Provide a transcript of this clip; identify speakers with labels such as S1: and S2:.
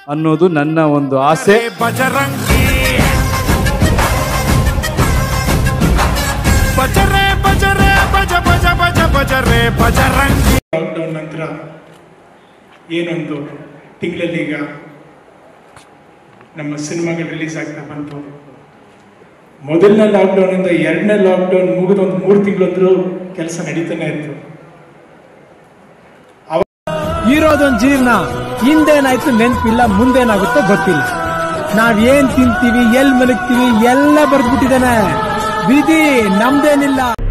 S1: ಅನ್ನೋದು ನನ್ನ ಒಂದು ಆಸೆ
S2: ಬಜರಂಗಿ ಬಜರೆ ಬಜರೆ ಬಜ ಬಜ ಬಜ ಬಜರೆ ಬಜರಂಗಿ
S3: ಲಾಕ್ಡೌನ್ ನಂತರ ಏನೊಂದು ತಿಂಗಳಲ್ಲಿ ಈಗ ನಮ್ಮ ಸಿನಿಮಾಗಳು ರಿಲೀಸ್ ಆಗ್ತಾ ಬಂತು ಮೊದಲನೇ ಲಾಕ್ಡೌನ್ ಇಂದ ಎರಡನೇ ಲಾಕ್ಡೌನ್ ಮುಗಿದ ಒಂದು ಮೂರು ತಿಂಗಳಂದ್ರೂ ಕೆಲಸ ನಡೀತಾನೆ ಇತ್ತು
S4: ಇರೋದೊಂದ್ ಜೀವನ ಹಿಂದೇನಾಯ್ತು ನೆನ್ಪಿಲ್ಲ ಮುಂದೇನಾಗುತ್ತೋ ಗೊತ್ತಿಲ್ಲ ನಾವ್ ಏನ್ ತಿಂತೀವಿ ಎಲ್ ಮಲಗ್ತೀವಿ ಎಲ್ಲ ಬರ್ದ್ಬಿಟ್ಟಿದಾನೆ ವಿಧಿ ನಮ್ದೇನಿಲ್ಲ